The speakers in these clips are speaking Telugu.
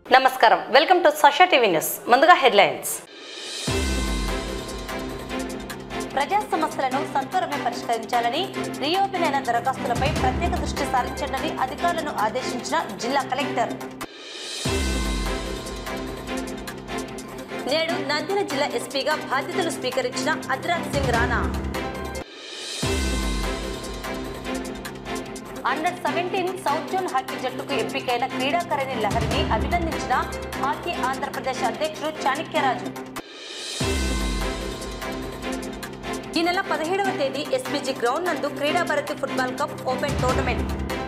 నమస్కారం welcome to Sasha TV news ముందుగా హెడ్లైన్స్ ప్రజా సమస్యలను సత్వరమే పరిష్కరించాలని రీఓపెన్ అయిన దరఖాస్తులపై ప్రత్యేక దృష్టి సారించండి అధికారులను ఆదేశించిన జిల్లా కలెక్టర్ నేడు నంద్యాల జిల్లా ఎస్పీగా బాధ్యతలు స్వీకరించిన Adhiraj Singh Rana under seventeen south zone hockey జట్టుకు ఎంపికైన క్రీడాకారిణి లహరిని అభినందించిన హాకీ ఆంధ్రప్రదేశ్ అధ్యక్షుడు చాణక్యరాజు ఈ నెల పదిహేడవ తేదీ ఎస్పీజీ గ్రౌండ్ నందు Kreeda Bharati football cup open tournament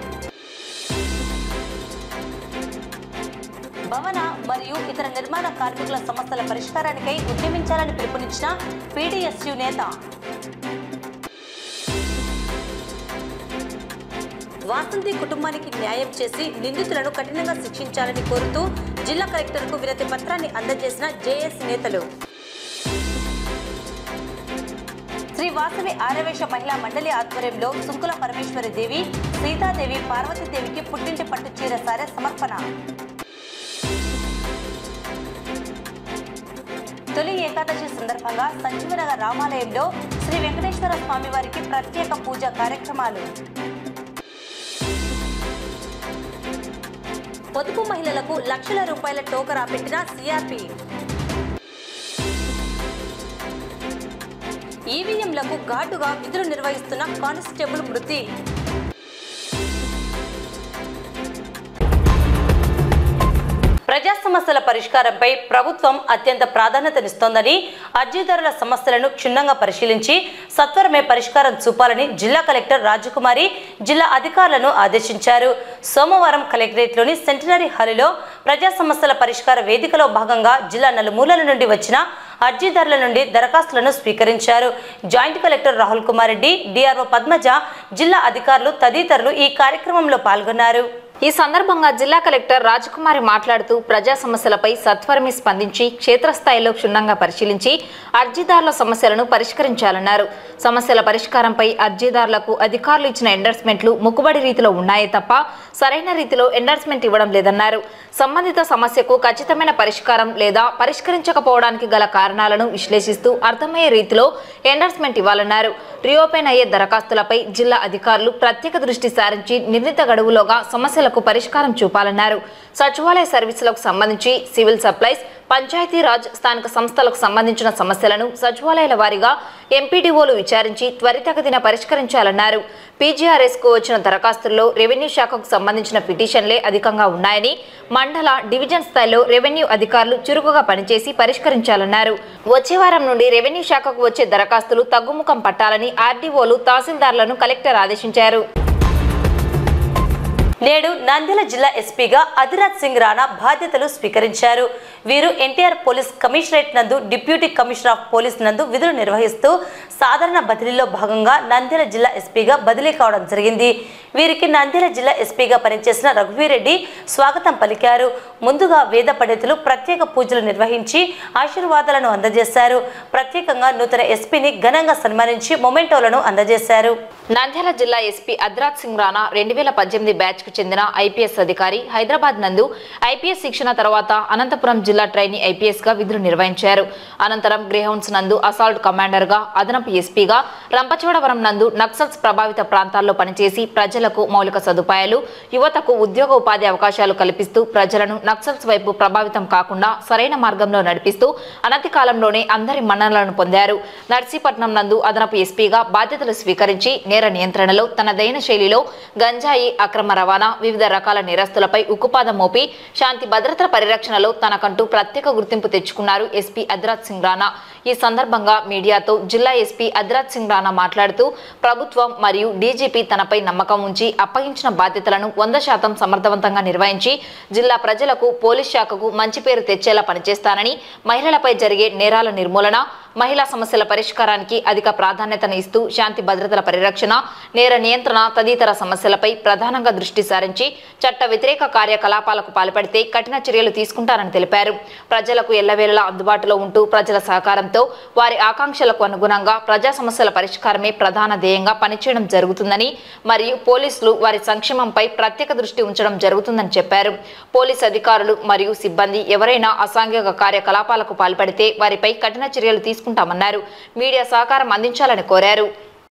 భవన మరియు ఇతర నిర్మాణ కార్మికుల సమస్యల పరిష్కారానికై ఉద్యమించాలని పిలుపునిచ్చిన పీడీఎస్యు నేత వాసంతి కుటుంబానికి న్యాయం చేసి నిందితులను కఠినంగా శిక్షించాలని కోరుతూ జిల్లా కలెక్టర్కు వినతి పత్రాన్ని అందజేసిన జేఏసీ నేతలు శ్రీ వాసవి ఆరవేశ మహిళా మండలి ఆధ్వర్యంలో సుంకుల పరమేశ్వరి దేవి సీతాదేవి పార్వతీదేవికి పుట్టింటి పట్టు చీర సారె సమర్పణ తొలి ఏకాదశి సందర్భంగా సంజీవనగర్ రామాలయంలో శ్రీ వెంకటేశ్వర స్వామి వారికి ప్రత్యేక పూజా కార్యక్రమాలు పొదుపు మహిళలకు లక్షల రూపాయల టోకరా పెట్టిన సిఆర్పి ఈవీఎంలకు ఘాటుగా విధులు నిర్వహిస్తున్న కానిస్టేబుల్ మృతి ప్రజా సమస్యల పరిష్కారంపై ప్రభుత్వం అత్యంత ప్రాధాన్యతనిస్తోందని అర్జీదారుల సమస్యలను క్షుణ్ణంగా పరిశీలించి సత్వరమే పరిష్కారం చూపాలని జిల్లా కలెక్టర్ రాజకుమారి జిల్లా అధికారులను ఆదేశించారు సోమవారం కలెక్టరేట్లోని సెంటినరీ హాలులో ప్రజా సమస్యల పరిష్కార వేదికలో భాగంగా జిల్లా నలుమూలల నుండి వచ్చిన అర్జీదారుల నుండి దరఖాస్తులను స్వీకరించారు joint collector Rahul Kumar Reddy DRO Padmaja జిల్లా అధికారులు తదితరులు ఈ కార్యక్రమంలో పాల్గొన్నారు ఈ సందర్భంగా జిల్లా కలెక్టర్ రాజకుమారి మాట్లాడుతూ ప్రజా సమస్యలపై సత్వరమే స్పందించి క్షేత్రస్థాయిలో క్షుణ్ణంగా పరిశీలించి అర్జీదారుల సమస్యలను పరిష్కరించాలన్నారు సమస్యల పరిష్కారంపై అర్జీదారులకు అధికారులు ఇచ్చిన ఎండర్స్మెంట్లు ముక్కుబడి రీతిలో ఉన్నాయే తప్ప సరైన రీతిలో ఎండర్స్మెంట్ ఇవ్వడం లేదన్నారు సంబంధిత సమస్యకు ఖచ్చితమైన పరిష్కారం లేదా పరిష్కరించకపోవడానికి గల కారణాలను విశ్లేషిస్తూ అర్థమయ్యే రీతిలో ఎండర్స్మెంట్ ఇవ్వాలన్నారు రీఓపెన్ అయ్యే దరఖాస్తులపై జిల్లా అధికారులు ప్రత్యేక దృష్టి సారించి నిర్ణీత గడువులోగా సమస్యలకు పరిష్కారం చూపాలన్నారు సచివాలయ సర్వీసులకు సంబంధించి సివిల్ సప్లైస్ పంచాయతీరాజ్ స్థానిక సంస్థలకు సంబంధించిన సమస్యలను సచివాలయాల వారీగా ఎంపీడీఓలు విచారించి త్వరితగతిన పరిష్కరించాలన్నారు పీజీఆర్ఎస్ కు వచ్చిన దరఖాస్తుల్లో రెవెన్యూ శాఖకు సంబంధించిన పిటిషన్లే అధికంగా ఉన్నాయని మండల డివిజన్ స్థాయిలో రెవెన్యూ అధికారులు చురుకుగా పనిచేసి పరిష్కరించాలన్నారు వచ్చే వారం నుండి రెవెన్యూ శాఖకు వచ్చే దరఖాస్తులు తగ్గుముఖం పట్టాలని ఆర్డీఓలు తహసీల్దార్లను కలెక్టర్ ఆదేశించారు నేడు నంద్యాల జిల్లా ఎస్పీగా అధిరాజ్ సింగ్ రాణా బాధ్యతలు స్వీకరించారు వీరు ఎన్టీఆర్ పోలీస్ కమిషనరేట్ నందు డిప్యూటీ కమిషనర్ ఆఫ్ పోలీస్ నందు విధులు నిర్వహిస్తూ సాధారణ బదిలీలో భాగంగా నంద్యాల జిల్లా ఎస్పీగా బదిలీ కావడం జరిగింది వీరికి నంద్యాల జిల్లా ఎస్పీగా పనిచేసిన రఘువీరెడ్డి స్వాగతం పలికారు ముందుగా వేద పండితులు ప్రత్యేక పూజలు నిర్వహించి ఆశీర్వాదాలను అందజేశారు ప్రత్యేకంగా నూతన ఎస్పీని ఘనంగా సన్మానించి మొమెంటోలను అందజేశారు నంద్యాల జిల్లా ఎస్పీ అద్రాజ్ సింగ్ రాణా రెండు వేల పద్దెనిమిది బ్యాచ్ కు చెందిన ఐపీఎస్ అధికారి హైదరాబాద్ నందు ఐపీఎస్ శిక్షణ తర్వాత అనంతపురం జిల్లా ట్రైనీ ఐపీఎస్ గా విధులు నిర్వహించారు అనంతరం గ్రేహౌండ్స్ నందు అసాల్ట్ కమాండర్ గా అదనపు ఎస్పీగా రంపచోడవరం నందు నక్సల్స్ ప్రభావిత ప్రాంతాల్లో పనిచేసి ప్రజలకు మౌలిక సదుపాయాలు యువతకు ఉద్యోగ ఉపాధి అవకాశాలు కల్పిస్తూ ప్రజలను నక్సల్స్ వైపు ప్రభావితం కాకుండా సరైన మార్గంలో నడిపిస్తూ అనతి కాలంలోనే అందరి మన్ననలను పొందారు నర్సీపట్నం నందు అదనపు ఎస్పీగా బాధ్యతలు స్వీకరించి నేర నియంత్రణలో తనదైన శైలిలో గంజాయి అక్రమ రవాణా వివిధ రకాల నేరస్తులపై ఉక్కుపాదం మోపి శాంతి భద్రతల పరిరక్షణలో తనకంటూ ప్రత్యేక గుర్తింపు తెచ్చుకున్నారు ఎస్పీ అద్రాజ్ సింగ్ రాణా ఈ సందర్భంగా మీడియాతో జిల్లా ఎస్పీ అద్రాజ్ సింగ్ రాణా మాట్లాడుతూ ప్రభుత్వం మరియు డీజీపీ తనపై నమ్మకం ఉంచి అప్పగించిన బాధ్యతలను వంద శాతం సమర్థవంతంగా నిర్వహించి జిల్లా ప్రజలకు పోలీస్ శాఖకు మంచి పేరు తెచ్చేలా పనిచేస్తానని మహిళలపై జరిగే నేరాల నిర్మూలన మహిళా సమస్యల పరిష్కారానికి అధిక ప్రాధాన్యతను ఇస్తూ శాంతి భద్రతల పరిరక్షణ నేర నియంత్రణ తదితర సమస్యలపై ప్రధానంగా దృష్టి సారించి చట్ట వ్యతిరేక కార్యకలాపాలకు పాల్పడితే కఠిన చర్యలు తీసుకుంటారని తెలిపారు ప్రజలకు ఎల్లవేళలా అందుబాటులో ఉంటూ ప్రజల సహకారంతో వారి ఆకాంక్షలకు అనుగుణంగా ప్రజా సమస్యల పరిష్కారమే ప్రధాన ధ్యేయంగా పనిచేయడం జరుగుతుందని మరియు పోలీసులు వారి సంక్షేమంపై ప్రత్యేక దృష్టి ఉంచడం జరుగుతుందని చెప్పారు పోలీస్ అధికారులు మరియు సిబ్బంది ఎవరైనా అసాంఘిక కార్యకలాపాలకు పాల్పడితే వారిపై కఠిన చర్యలు తీసుకుంటామన్నారు మీడియా సహకారం అందించాలని కోరారు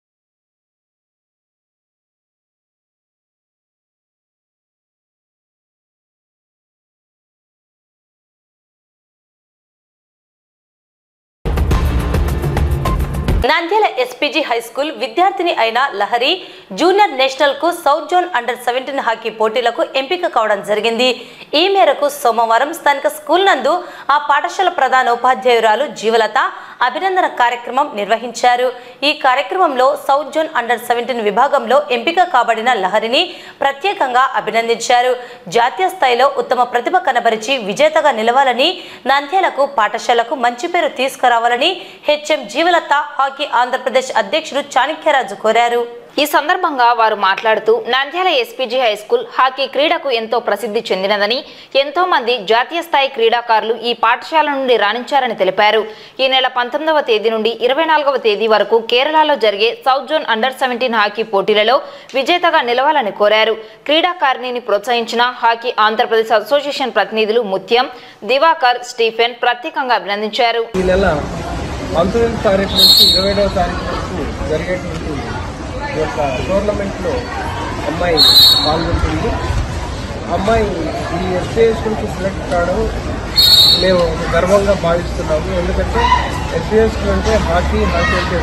నంద్యాల ఎస్పీజీ హై స్కూల్ విద్యార్థిని అయిన లహరి జూనియర్ నేషనల్ కు south zone under seventeen hockey పోటీలకు ఎంపిక కావడం జరిగింది ఈ మేరకు సోమవారం స్థానిక స్కూల్ నందు ఆ పాఠశాల ప్రధాన ఉపాధ్యాయురాలు జీవలత అభినందన కార్యక్రమం నిర్వహించారు ఈ కార్యక్రమంలో సౌత్ జోన్ అండర్ సెవెంటీన్ విభాగంలో ఎంపిక కాబడిన లహరిని ప్రత్యేకంగా అభినందించారు జాతీయ స్థాయిలో ఉత్తమ ప్రతిభ కనబరిచి విజేతగా నిలవాలని నంద్యాలకు పాఠశాలకు మంచి పేరు తీసుకురావాలని హెచ్ఎం జీవలత హాకీ ఆంధ్రప్రదేశ్ అధ్యక్షుడు చాణక్యరాజు కోరారు ఈ సందర్భంగా వారు మాట్లాడుతూ Nandyal SPG high school hockey క్రీడకు ఎంతో ప్రసిద్ధి చెందినదని ఎంతో మంది జాతీయ స్థాయి క్రీడాకారులు ఈ పాఠశాల నుండి రాణించారని తెలిపారు ఈ నెల పంతొమ్మిదవ తేదీ నుండి ఇరవై నాలుగవ తేదీ వరకు కేరళలో జరిగే south zone under seventeen hockey పోటీలలో విజేతగా నిలవాలని కోరారు క్రీడాకారిణిని ప్రోత్సహించిన హాకీ ఆంధ్రప్రదేశ్ అసోసియేషన్ ప్రతినిధులు ముత్యం దివాకర్ స్టీఫెన్ ప్రత్యేకంగా అభినందించారు ఈ నెల పంతొమ్మిది తారీఖు నుంచి ఇరవై ఐదవ తారీఖు వరకు జరిగేటువంటి ఈ యొక్క టోర్నమెంట్లో అమ్మాయి పాల్గొంటుంది అమ్మాయి ఈ ఎస్పీఎస్కి సెలెక్ట్ కావడం మేము ఒక గర్వంగా భావిస్తున్నాము ఎందుకంటే ఎస్పీఎస్ అంటే హాకీ హాకీ అంటే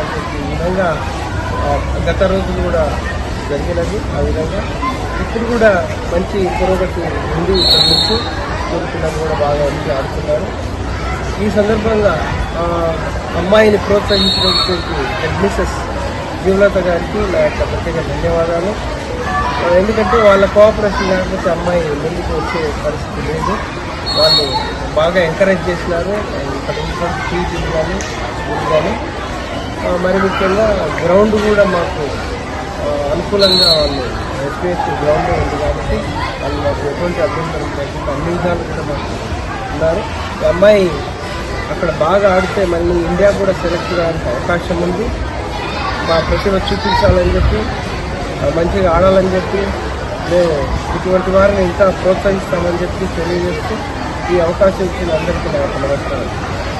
ఈ విధంగా ఆ, గత రోజులు కూడా జరిగినది ఆ విధంగా ఇప్పుడు కూడా మంచి పురోగతి ఉంది ఇక్కడ నుంచి పిల్లలు కూడా బాగా వచ్చి ఆడుతున్నారు ఈ సందర్భంగా ఆ, అమ్మాయిని ప్రోత్సహించినటువంటి హెడ్ మిస్సెస్ జీవలత గారికి నా యొక్క ప్రత్యేక ధన్యవాదాలు ఆ, ఎందుకంటే వాళ్ళ కోఆపరేషన్ లేకపోతే అమ్మాయి ముందుకు వచ్చే పరిస్థితి లేదు వాళ్ళు బాగా ఎంకరేజ్ చేసినారు ఇక్కడ ఉన్నటువంటి టీచర్లు కానీ స్కూల్ కానీ ఆ, మరి ముఖ్యంగా గ్రౌండ్ కూడా మాకు ఆ, అనుకూలంగా వాళ్ళు ఎస్పీఎస్ గ్రౌండ్ ఉంది కాబట్టి వాళ్ళు మాకు ఎటువంటి అభ్యంతరం లేకుండా అన్ని విధాలు కూడా మాకు ఉన్నారు ఈ అమ్మాయి అక్కడ బాగా ఆడితే మళ్ళీ ఇండియా కూడా సెలెక్ట్ కావడానికి అవకాశం ఉంది మా ప్రతిభ చూపించాలని చెప్పి ఆ, మంచిగా ఆడాలని చెప్పి మేము ఇటువంటి వారిని ఇంకా ప్రోత్సహిస్తామని చెప్పి తెలియజేస్తూ ఈ అవకాశం ఇచ్చిన అందరికీ నా యొక్క నమస్కారం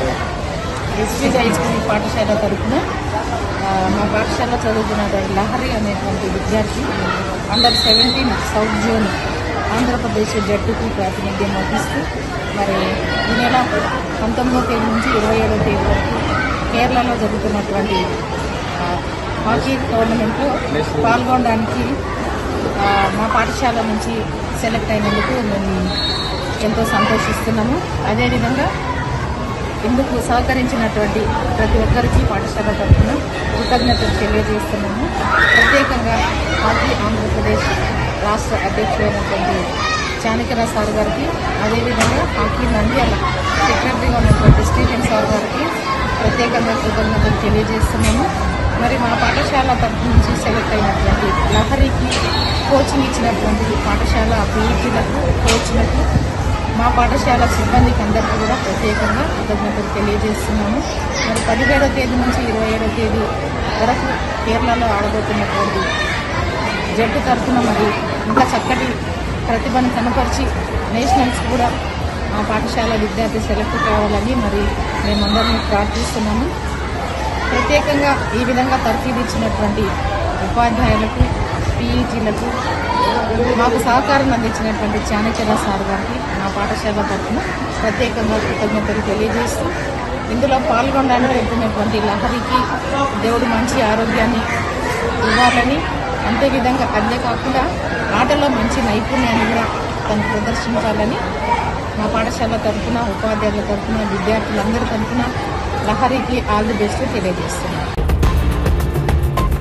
ఎస్పీ హై స్కూల్ పాఠశాల తరఫున ఆ, మా పాఠశాల చదువుతున్నటువంటి లహరి అనేటువంటి విద్యార్థి under seventeen south zone Andhra Pradesh జట్టుకు ప్రాతినిధ్యం వహిస్తూ మరి ఈ నెల పంతొమ్మిదో తేదీ నుంచి ఇరవై ఏడో తేదీ వరకు కేరళలో జరుగుతున్నటువంటి ఆ, హాకీ టోర్నమెంట్లో పాల్గొనడానికి ఆ, మా పాఠశాల నుంచి సెలెక్ట్ అయినందుకు మేము ఎంతో సంతోషిస్తున్నాము అదేవిధంగా ఇందుకు సహకరించినటువంటి ప్రతి ఒక్కరికి పాఠశాల తరఫున కృతజ్ఞతలు తెలియజేస్తున్నాము ప్రత్యేకంగా హాకీ ఆంధ్రప్రదేశ్ రాష్ట్ర అధ్యక్షుడైనటువంటి చాణికర సార్ గారికి అదేవిధంగా హాకీ నంద్యాల సెక్రటరీగా ఉన్నటువంటి స్టీఫెన్ సార్ గారికి ప్రత్యేకంగా కృతజ్ఞతలు తెలియజేస్తున్నాము మరి మా పాఠశాల తరఫు నుంచి సెలెక్ట్ అయినటువంటి లహరికి కోచింగ్ ఇచ్చినటువంటి పాఠశాల పీఈటీలకు కోచ్లకు మా పాఠశాల సిబ్బందికి అందరికీ కూడా ప్రత్యేకంగా కృతజ్ఞతలు తెలియజేస్తున్నాము మరి పదిహేడవ తేదీ నుంచి ఇరవై ఏడవ తేదీ వరకు కేరళలో ఆడబోతున్నటువంటి జట్టు తరఫున మరి ఇంకా చక్కటి ప్రతిభను కనపరిచి నేషనల్స్ కూడా మా పాఠశాల విద్యార్థి సెలెక్ట్ కావాలని మరి మేమందరం ప్రార్థిస్తున్నాము ప్రత్యేకంగా ఈ విధంగా తర్ఫీదు ఇచ్చినటువంటి ఉపాధ్యాయులకు పీఈటీలకు మాకు సహకారం అందించినటువంటి చాణక్యర సార్ గారికి మా పాఠశాల తరఫున ప్రత్యేకంగా కృతజ్ఞతలు తెలియజేస్తూ ఇందులో పాల్గొనడానికి వెళ్తున్నటువంటి లహరికి దేవుడు మంచి ఆరోగ్యాన్ని ఇవ్వాలని అంతే విధంగా అంతేకాకుండా ఆటలో మంచి నైపుణ్యాన్ని కూడా తను ప్రదర్శించాలని మా పాఠశాల తరఫున ఉపాధ్యాయుల తరఫున విద్యార్థులందరి తరఫున లహరికి ఆల్ ది బెస్ట్ తెలియజేస్తున్నాను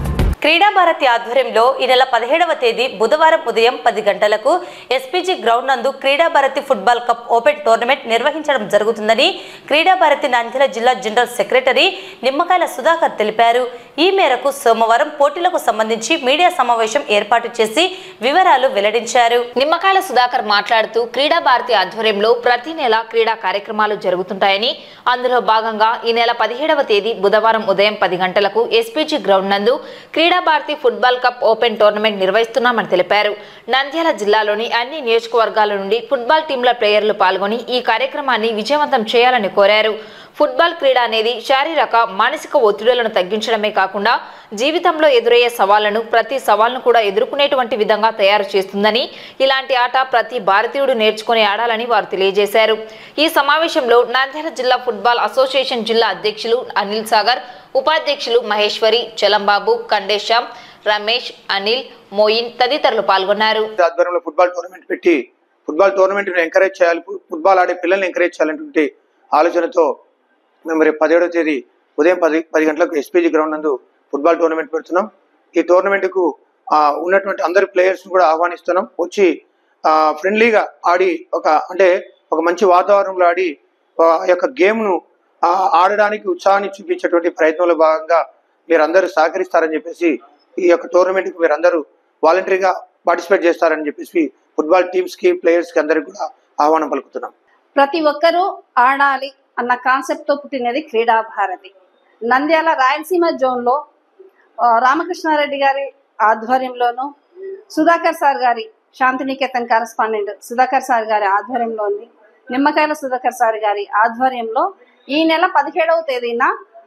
క్రీడా భారతి ఆధ్వర్యంలో ఈ నెల పదిహేడవ తేదీ బుధవారం ఉదయం పది గంటలకు ఎస్పీజీ గ్రౌండ్ నందు Kreeda Bharati football cup open tournament నిర్వహించడం జరుగుతుందని క్రీడా భారతి నంద్యాల జిల్లా జనరల్ సెక్రటరీ నిమ్మకాయల సుధాకర్ తెలిపారు ఈ మేరకు సోమవారం పోటీలకు సంబంధించి మీడియా సమావేశం ఏర్పాటు చేసి వివరాలు వెల్లడించారు నిమ్మకాయల సుధాకర్ మాట్లాడుతూ క్రీడా భారతి ఆధ్వర్యంలో ప్రతి నెల క్రీడా కార్యక్రమాలు జరుగుతుంటాయని అందులో భాగంగా ఈ నెల పదిహేడవ తేదీ బుధవారం ఉదయం పది గంటలకు ఎస్పీజీ గ్రౌండ్ నందు Kreeda Bharati football cup open tournament నిర్వహిస్తున్నామని తెలిపారు నంద్యాల జిల్లాలోని అన్ని నియోజకవర్గాల నుండి ఫుట్బాల్ టీంల ప్లేయర్లు పాల్గొని ఈ కార్యక్రమాన్ని విజయవంతం చేయాలని కోరారు ఫుట్బాల్ క్రీడ అనేది శారీరక మానసిక ఒత్తిడులను తగ్గించడమే కాకుండా జీవితంలో ఎదురయ్యే సవాళ్లను ప్రతి సవాల్ను కూడా ఎదుర్కొనేటువంటి విధంగా తయారు చేస్తుందని ఇలాంటి ఆట ప్రతి భారతీయుడు నేర్చుకుని ఆడాలని వారు తెలియజేశారు ఈ సమావేశంలో నంద్యాల జిల్లా ఫుట్బాల్ అసోసియేషన్ జిల్లా అధ్యక్షులు అనిల్ సాగర్ ఉపాధ్యక్షులు మహేశ్వరి చలంబాబు కండేశ్యామ్ రమేష్ అనిల్ మోయిన్ తదితరులు పాల్గొన్నారు ఆధ్వర్యంలో ఫుట్బాల్ టోర్నమెంట్ పెట్టి ఫుట్బాల్ టోర్నమెంట్ ఎంకరేజ్ చేయాలి ఫుట్బాల్ ఆడే పిల్లల్ని ఎంకరేజ్ చేయాలనేటువంటి ఆలోచనతో మేము రేపు పదిహేడవ తేదీ ఉదయం పది పది గంటలకు ఎస్పీజీ గ్రౌండ్ నందు ఫుట్బాల్ టోర్నమెంట్ పెడుతున్నాం ఈ టోర్నమెంట్కు ఆ, ఉన్నటువంటి అందరి ప్లేయర్స్ కూడా ఆహ్వానిస్తున్నాం వచ్చి ఆ, ఫ్రెండ్లీగా ఆడి ఒక అంటే ఒక మంచి వాతావరణంలో ఆడి ఆ యొక్క గేమ్ను ఆ, ఆడడానికి ఉత్సాహాన్ని చూపించేటువంటి ప్రయత్నంలో భాగంగా మీరందరూ సహకరిస్తారని చెప్పేసి ఈ యొక్క టోర్నమెంట్కి మీరందరూ వాలంటరీగా పార్టిసిపేట్ చేస్తారని చెప్పేసి ఫుట్బాల్ టీమ్స్ కి ప్లేయర్స్ కి అందరికి కూడా ఆహ్వానం పలుకుతున్నాం ప్రతి ఒక్కరూ ఆడాలి అన్న కాన్సెప్ట్ తో పుట్టినది క్రీడా భారతి నంద్యాల రాయలసీమ జోన్ లో ఆ, రామకృష్ణారెడ్డి గారి ఆధ్వర్యంలోను సుధాకర్ సార్ గారి శాంతినికేతన్ కరస్పాండెంట్ సుధాకర్ సార్ గారి ఆధ్వర్యంలోని నిమ్మకాయల సుధాకర్ సార్ గారి ఆధ్వర్యంలో ఈ నెల పదిహేడవ తేదీన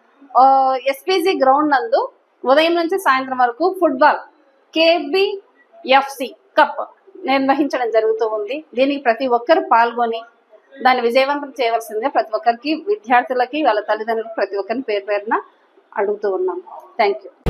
ఎస్పీజీ గ్రౌండ్ నందు ఉదయం నుంచి సాయంత్రం వరకు ఫుట్బాల్ కేబిఎఫ్సి కప్ నిర్వహించడం జరుగుతూ ఉంది దీనికి ప్రతి ఒక్కరు పాల్గొని దాన్ని విజయవంతం చేయవలసిందే ప్రతి ఒక్కరికి విద్యార్థులకి వాళ్ళ తల్లిదండ్రులకి ప్రతి ఒక్కరిని పేరు పేరున అడుగుతూ ఉన్నాం థ్యాంక్ యూ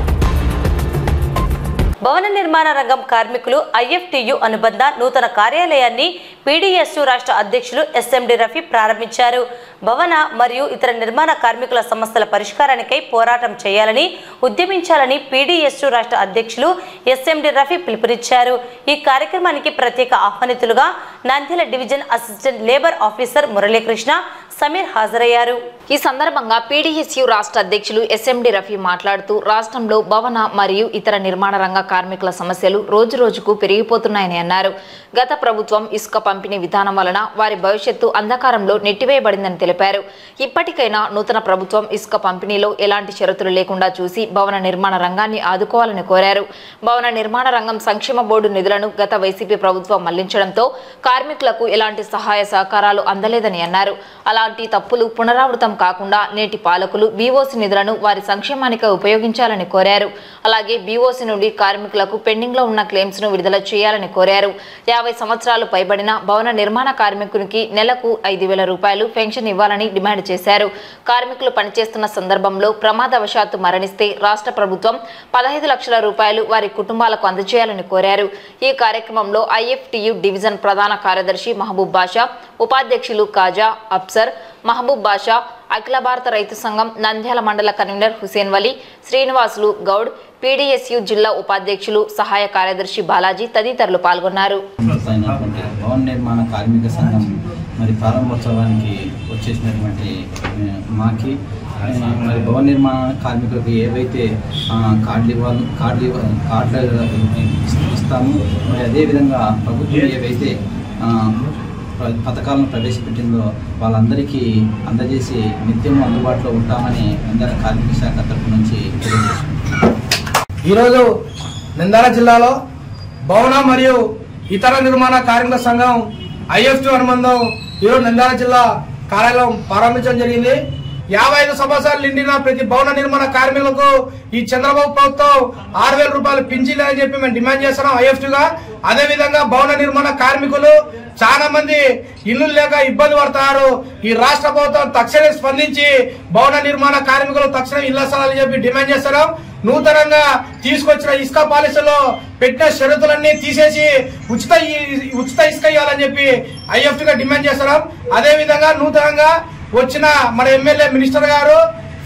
భవన నిర్మాణ రంగం కార్మికులు ఐఎఫ్టియు అనుబంధ నూతన కార్యాలయాన్ని పీడీఎస్యు రాష్ట్ర అధ్యక్షులు ఎస్ఎండి రఫీ ప్రారంభించారు భవన మరియు ఇతర నిర్మాణ కార్మికుల సమస్యల పరిష్కారానికై పోరాటం చేయాలని ఉద్యమించాలని పీడీఎస్యు రాష్ట్ర అధ్యక్షులు ఎస్ఎండి రఫీ పిలుపునిచ్చారు ఈ కార్యక్రమానికి ప్రత్యేక ఆహ్వానితులుగా Nandyal division assistant labour officer Muralikrishna Sameer హాజరయ్యారు ఈ సందర్భంగా పీడీఎస్యు రాష్ట్ర అధ్యక్షులు ఎస్ఎండి రఫీ మాట్లాడుతూ రాష్ట్రంలో భవన మరియు ఇతర నిర్మాణ రంగ కార్మికుల సమస్యలు రోజు రోజుకు పెరిగిపోతున్నాయని అన్నారు గత ప్రభుత్వం ఇసుక పంపిణీ విధానం వలన వారి భవిష్యత్తు అంధకారంలో నెట్టివేయబడిందని తెలిపారు ఇప్పటికైనా నూతన ప్రభుత్వం ఇసుక పంపిణీలో ఎలాంటి షరతులు లేకుండా చూసి భవన నిర్మాణ రంగాన్ని ఆదుకోవాలని కోరారు భవన నిర్మాణ రంగం సంక్షేమ బోర్డు నిధులను గత వైసీపీ ప్రభుత్వం మళ్లించడంతో కార్మికులకు ఎలాంటి సహాయ సహకారాలు అందలేదని అన్నారు అలాంటి తప్పులు పునరావృతం కాకుండా నేటి పాలకులు బీఓసీ నిధులను వారి సంక్షేమానికి ఉపయోగించాలని కోరారు అలాగే బీఓసీ నుండి కార్మికులకు పెండింగ్ లో ఉన్న క్లెయిమ్స్ ను విడుదల చేయాలని కోరారు యాభై సంవత్సరాలు పైబడిన భవన నిర్మాణ కార్మికునికి నెలకు ఐదు వేల రూపాయలు పెన్షన్ ఇవ్వాలని డిమాండ్ చేశారు కార్మికులు పనిచేస్తున్న సందర్భంలో ప్రమాదవశాత్తు మరణిస్తే రాష్ట్ర ప్రభుత్వం పదహైదు లక్షల రూపాయలు వారి కుటుంబాలకు అందజేయాలని కోరారు ఈ కార్యక్రమంలో ఐఎఫ్టియు డివిజన్ ప్రధాన కార్యదర్శి మహబూబ్ బాషా ఉపాధ్యక్షులు కాజా అప్సర్ మహబూబ్ బాషా అఖిల భారత రైతు సంఘం నంద్యాల మండల కన్వీనర్ హుసేన్ వలి శ్రీనివాసులు గౌడ్ పీడీఎస్యు జిల్లా ఉపాధ్యక్షులు సహాయ కార్యదర్శి బాలాజీ తదితరులు పాల్గొన్నారు అయినటువంటి భవన నిర్మాణ కార్మిక సంఘం మరి ప్రారంభోత్సవానికి వచ్చేసినటువంటి ఆ, మాకి ఆ, మరి భవన నిర్మాణ కార్మికులకు ఏవైతే ఆ, కార్డులు ఇవ్వాలి కార్డులు ఇవ్వ- కార్డులు ఇస్తాము మరి అదేవిధంగా ప్రభుత్వం ఏవైతే ఆ, ప్ర- పథకాలను ప్రవేశపెట్టిందో వాళ్ళందరికీ అందజేసి నిత్యము అందుబాటులో ఉంటామని అందరి కార్మిక శాఖ తరపు నుంచి తెలియజేస్తున్నాం ఈరోజు నంద్యాల జిల్లాలో భవన మరియు ఇతర నిర్మాణ కార్మిక సంఘం ఐఎఫ్టీ అనుబంధం ఈరోజు నంద్యాల జిల్లా కార్యాలయం ప్రారంభించడం జరిగింది యాభై ఐదు సంవత్సరాలు నిండిన ప్రతి భవన నిర్మాణ కార్మికులకు ఈ చంద్రబాబు ప్రభుత్వం ఆరు వేల రూపాయలు పింఛన్ అని చెప్పి మేము డిమాండ్ చేస్తున్నాం ఐఎఫ్టీగా అదే విధంగా భవన నిర్మాణ కార్మికులు చాలా మంది ఇల్లు లేక ఇబ్బంది పడతారు ఈ రాష్ట్ర ప్రభుత్వం తక్షణమే స్పందించి భవన నిర్మాణ కార్మికులు తక్షణం ఇళ్ల స్థలాలు చెప్పి డిమాండ్ చేస్తున్నాం నూతనంగా తీసుకొచ్చిన ఇసుక పాలసీలో పెట్టిన షరతులన్నీ తీసేసి ఉచిత ఈ- ఉచిత ఇసుక ఇవ్వాలని చెప్పి ఐఎఫ్టీగా డిమాండ్ చేస్తున్నాం అదే విధంగా నూతనంగా వచ్చిన మన ఎమ్మెల్యే మినిస్టర్ గారు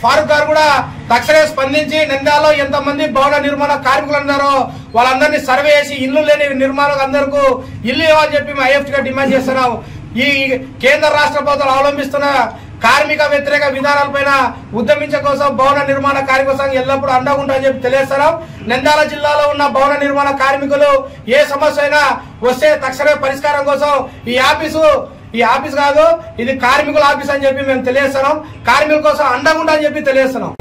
ఫారూక్ గారు కూడా తక్షణమే స్పందించి నంద్యాలలో ఎంతమంది భవన నిర్మాణ కార్మికులు ఉన్నారో వాళ్ళందరినీ సర్వే చేసి ఇల్లు లేని నిర్మాణకు అందరికీ ఇల్లు ఇవ్వాలని చెప్పి మేము ఐఎఫ్టీ గా డిమాండ్ చేస్తున్నాం ఈ కేంద్ర రాష్ట్ర ప్రభుత్వాలు అవలంబిస్తున్న కార్మిక వ్యతిరేక విధానాలపైన ఉద్యమించే కోసం భవన నిర్మాణ కార్మిక సంఘం ఎల్లప్పుడూ అండగా ఉంటామని చెప్పి తెలియజేస్తున్నాం నంద్యాల జిల్లాలో ఉన్న భవన నిర్మాణ కార్మికులు ఏ సమస్య అయినా వస్తే తక్షణమే పరిష్కారం కోసం ఈ ఆఫీసు ఈ ఆఫీస్ కాదు ఇది కార్మికుల ఆఫీస్ అని చెప్పి మేము తెలియజేస్తున్నాం కార్మికుల కోసం అండగా ఉంటామని చెప్పి తెలియజేస్తున్నాం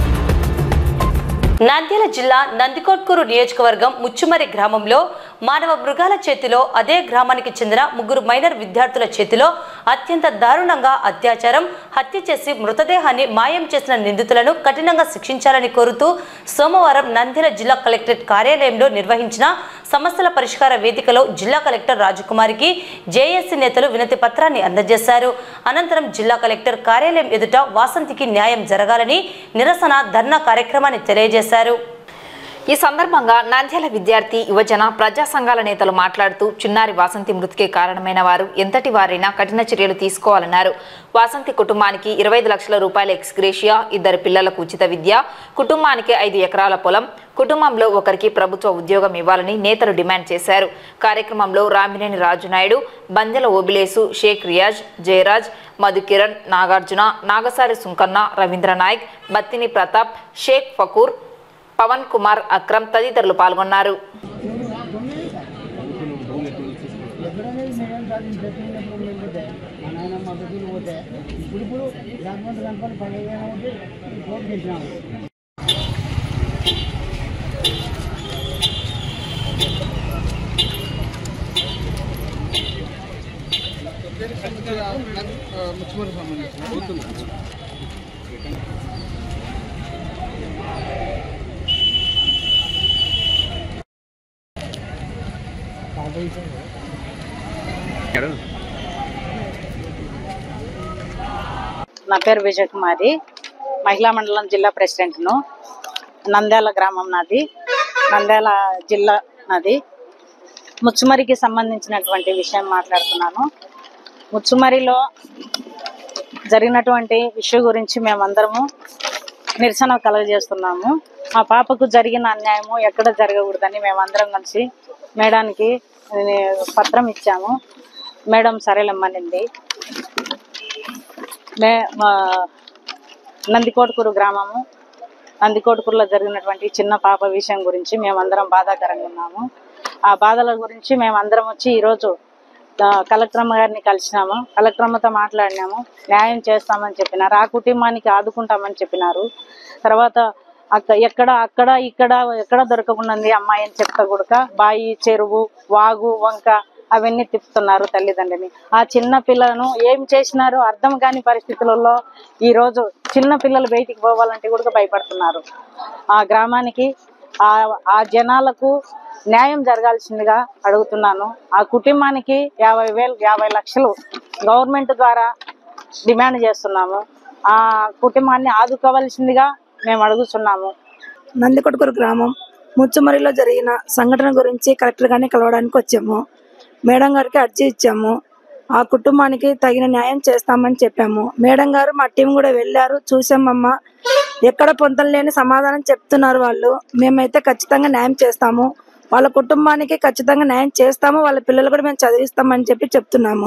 నంద్యాల జిల్లా నందికొట్కూరు నియోజకవర్గం ముచ్చుమరి గ్రామంలో మానవ మృగాల చేతిలో అదే గ్రామానికి చెందిన ముగ్గురు మైనర్ విద్యార్థుల చేతిలో అత్యంత దారుణంగా అత్యాచారం హత్య చేసి మృతదేహాన్ని మాయం చేసిన నిందితులను కఠినంగా శిక్షించాలని కోరుతూ సోమవారం నంద్యాల జిల్లా కలెక్టరేట్ కార్యాలయంలో నిర్వహించిన సమస్యల పరిష్కార వేదికలో జిల్లా కలెక్టర్ రాజకుమారికి జేఏసీ నేతలు వినతి పత్రాన్ని అందజేశారు అనంతరం జిల్లా కలెక్టర్ కార్యాలయం ఎదుట వాసంతికి న్యాయం జరగాలని నిరసన ధర్నా కార్యక్రమాన్ని తెలియజేశారు ఈ సందర్భంగా నంద్యాల విద్యార్థి యువజన ప్రజా సంఘాల నేతలు మాట్లాడుతూ చిన్నారి వాసంతి మృతికి కారణమైన వారు ఎంతటి వారైనా కఠిన చర్యలు తీసుకోవాలన్నారు వాసంతి కుటుంబానికి ఇరవై ఐదు లక్షల రూపాయల ఎక్స్గ్రేషియా ఇద్దరు పిల్లలకు ఉచిత విద్య కుటుంబానికి ఐదు ఎకరాల పొలం కుటుంబంలో ఒకరికి ప్రభుత్వ ఉద్యోగం ఇవ్వాలని నేతలు డిమాండ్ చేశారు కార్యక్రమంలో రామినేని రాజునాయుడు బందెల ఓబిలేసు షేక్ రియాజ్ జయరాజ్ మధుకిరణ్ నాగార్జున నాగసారి సుంకన్న రవీంద్ర నాయక్ బత్తిని ప్రతాప్ షేక్ ఫకూర్ పవన్ కుమార్ అక్రమ్ తదితరులు పాల్గొన్నారు నా పేరు విజయకుమారి మహిళా మండలం జిల్లా ప్రెసిడెంట్ను నంద్యాల గ్రామం నాది నంద్యాల జిల్లా నాది ముచ్చుమరికి సంబంధించినటువంటి విషయం మాట్లాడుతున్నాను ముచ్చుమరిలో జరిగినటువంటి ఇష్యూ గురించి మేమందరము నిరసన కలగజేస్తున్నాము మా పాపకు జరిగిన అన్యాయము ఎక్కడ జరగకూడదని మేమందరం కలిసి మేడానికి ఇది పత్రం ఇచ్చాము మేడం సరేలమ్మనింది మే మా నందికోటకూరు గ్రామము నందికోటకూరులో జరిగినటువంటి చిన్న పాప విషయం గురించి మేమందరం బాధాకరంగా ఉన్నాము ఆ బాధల గురించి మేమందరం వచ్చి ఈరోజు ఆ, కలెక్టర్ అమ్మ గారిని కలిసినాము కలెక్టర్ అమ్మతో మాట్లాడినాము న్యాయం చేస్తామని చెప్పినారు ఆ కుటుంబానికి ఆదుకుంటామని చెప్పినారు తర్వాత అక్క ఎక్కడ అక్కడ ఇక్కడ ఎక్కడ దొరకకుండా అమ్మాయి అని చెప్తా కూడా బాయి చెరువు వాగు వంక అవన్నీ తిప్పుతున్నారు తల్లిదండ్రిని ఆ చిన్న పిల్లను ఏం చేసినారు అర్థం కాని పరిస్థితులలో ఈ రోజు చిన్న పిల్లలు బయటికి పోవాలంటే కూడా భయపడుతున్నారు ఆ గ్రామానికి ఆ ఆ జనాలకు న్యాయం జరగాల్సిందిగా అడుగుతున్నాను ఆ కుటుంబానికి యాభై వేలు యాభై లక్షలు గవర్నమెంట్ ద్వారా డిమాండ్ చేస్తున్నాము ఆ కుటుంబాన్ని ఆదుకోవాల్సిందిగా మేము అడుగుతున్నాము నందికొట్కూరు గ్రామం ముచ్చుమరిలో జరిగిన సంఘటన గురించి కలెక్టర్ గారిని కలవడానికి వచ్చాము మేడం గారికి అర్జీ ఇచ్చాము ఆ కుటుంబానికి తగిన న్యాయం చేస్తామని చెప్పాము మేడం గారు మా టీం కూడా వెళ్ళారు చూసామమ్మ ఎక్కడ పొంతం లేని సమాధానం చెప్తున్నారు వాళ్ళు మేమైతే ఖచ్చితంగా న్యాయం చేస్తాము వాళ్ళ కుటుంబానికి ఖచ్చితంగా న్యాయం చేస్తాము వాళ్ళ పిల్లలు కూడా మేము చదివిస్తామని చెప్పి చెప్తున్నాము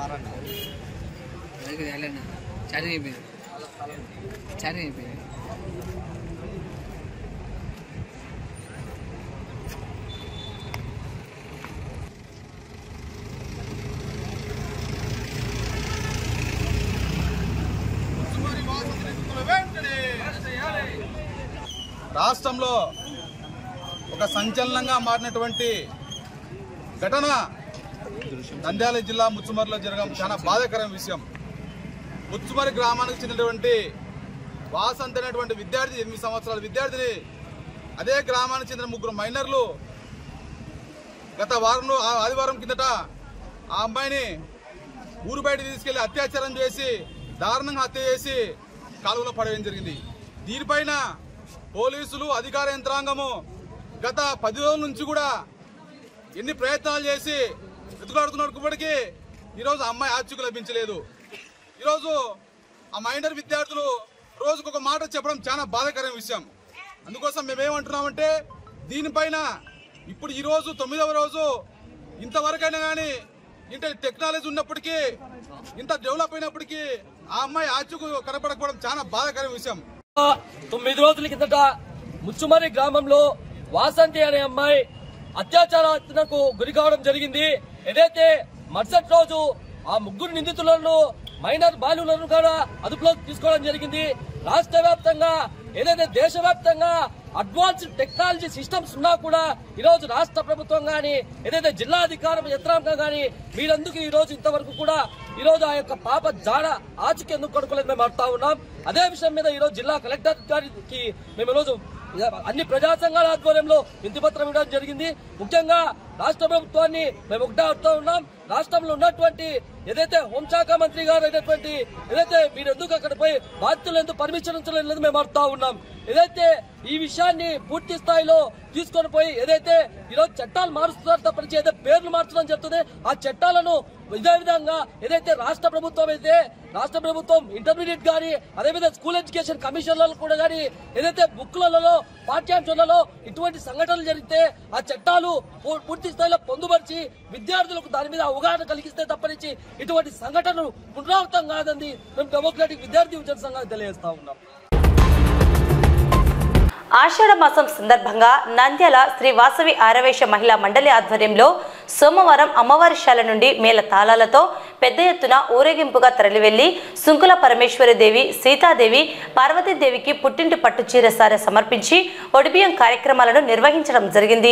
రాష్ట్రంలో ఒక సంచలనంగా మారినటువంటి ఘటన నంద్యాల జిల్లా ముచ్చుమరిలో జరగడం చాలా బాధాకరమైన విషయం ముచ్చుమరి గ్రామానికి చెందినటువంటి వాసంత్ అనేటువంటి విద్యార్థి ఎనిమిది సంవత్సరాల విద్యార్థిని అదే గ్రామానికి చెందిన ముగ్గురు మైనర్లు గత వారంలో ఆ ఆదివారం కిందట ఆ అమ్మాయిని ఊరు బయట తీసుకెళ్లి అత్యాచారం చేసి దారుణంగా హత్య చేసి కాలువలో పడవేయడం జరిగింది దీనిపైన పోలీసులు అధికార యంత్రాంగము గత పది రోజుల నుంచి కూడా ఎన్ని ప్రయత్నాలు చేసి వెతుకాడుతున్నప్పటికీ ఈరోజు అమ్మాయి ఆచూకు లభించలేదు ఈరోజు ఆ మైనర్ విద్యార్థులు రోజుకు ఒక మాట చెప్పడం చాలా బాధాకరమైన విషయం అందుకోసం మేమేమంటున్నామంటే దీనిపైన ఇప్పుడు ఈ రోజు తొమ్మిదవ రోజు ఇంతవరకైనా కానీ ఇంత టెక్నాలజీ ఉన్నప్పటికీ ఇంత డెవలప్ అయినప్పటికీ ఆ అమ్మాయి ఆచుకు కనపడకపోవడం చాలా బాధాకరమైన విషయం తొమ్మిది రోజుల కిందట ముచ్చుమరి గ్రామంలో వాసంతి అనే అమ్మాయి అత్యాచారాలకు గురి కావడం జరిగింది ఏదైతే మరుసటి రోజు ఆ ముగ్గురు నిందితులను మైనర్ బాలులను కూడా అదుపులోకి తీసుకోవడం జరిగింది రాష్ట్ర వ్యాప్తంగా ఏదైతే దేశవ్యాప్తంగా అడ్వాన్స్డ్ టెక్నాలజీ సిస్టమ్స్ ఉన్నా కూడా ఈ రోజు రాష్ట్ర ప్రభుత్వం గాని ఏదైతే జిల్లా అధికారం యంత్రాంగం గాని వీరందుకు ఈ రోజు ఇంతవరకు కూడా ఈ రోజు ఆ యొక్క పాప జాడ ఆచూకీ ఎందుకు కొడుకోలేదు మేము అడుగుతా ఉన్నాం అదే విషయం మీద ఈ రోజు జిల్లా కలెక్టర్ గారికి మేము ఈ రోజు అన్ని ప్రజా సంఘాల ఆధ్వర్యంలో వింతి పత్రం ఇవ్వడం జరిగింది ముఖ్యంగా రాష్ట్ర ప్రభుత్వాన్ని మేము ఒకటే అడుగుతా ఉన్నాం రాష్ట్రంలో ఉన్నటువంటి ఏదైతే హోంశాఖ మంత్రి గారు అయినటువంటి ఏదైతే మీరు ఎందుకు అక్కడ పోయి బాధితులు ఎందుకు పర్మిషన్ ఉంచలేదు మేము అడుగుతా ఉన్నాం ఏదైతే ఈ విషయాన్ని పూర్తి స్థాయిలో తీసుకొని పోయి ఏదైతే ఈరోజు చట్టాలు మారుస్తున్నారు తప్పనించి ఏదైతే పేర్లు మార్చడం జరుగుతుంది ఆ చట్టాలను ఇదే విధంగా ఏదైతే రాష్ట్ర ప్రభుత్వం అయితే రాష్ట్ర ప్రభుత్వం ఇంటర్మీడియట్ గాని అదేవిధంగా స్కూల్ ఎడ్యుకేషన్ కమిషన్లలో కూడా గాని ఏదైతే బుక్లలో పాఠ్యాంశాలలో ఇటువంటి సంఘటనలు జరిగితే ఆ చట్టాలు పూ- పూర్తి స్థాయిలో పొందుపరిచి విద్యార్థులకు దాని మీద అవగాహన కలిగిస్తే తప్పనించి ఇటువంటి సంఘటనలు పునరావృతం కాదని మేము డెమోక్రాటిక్ విద్యార్థి యువజన సంఘానికి తెలియజేస్తా ఉన్నాం ఆషాఢ మాసం సందర్భంగా నంద్యాల శ్రీ వాసవి ఆరవేశ మహిళా మండలి ఆధ్వర్యంలో సోమవారం అమ్మవారి శాల నుండి మేళ తాళాలతో పెద్ద ఎత్తున ఊరేగింపుగా తరలివెళ్లి సుంకుల పరమేశ్వరి దేవి సీతాదేవి పార్వతీదేవికి పుట్టింటి పట్టు చీర సారె సమర్పించి ఒడిబియ్యం కార్యక్రమాలను నిర్వహించడం జరిగింది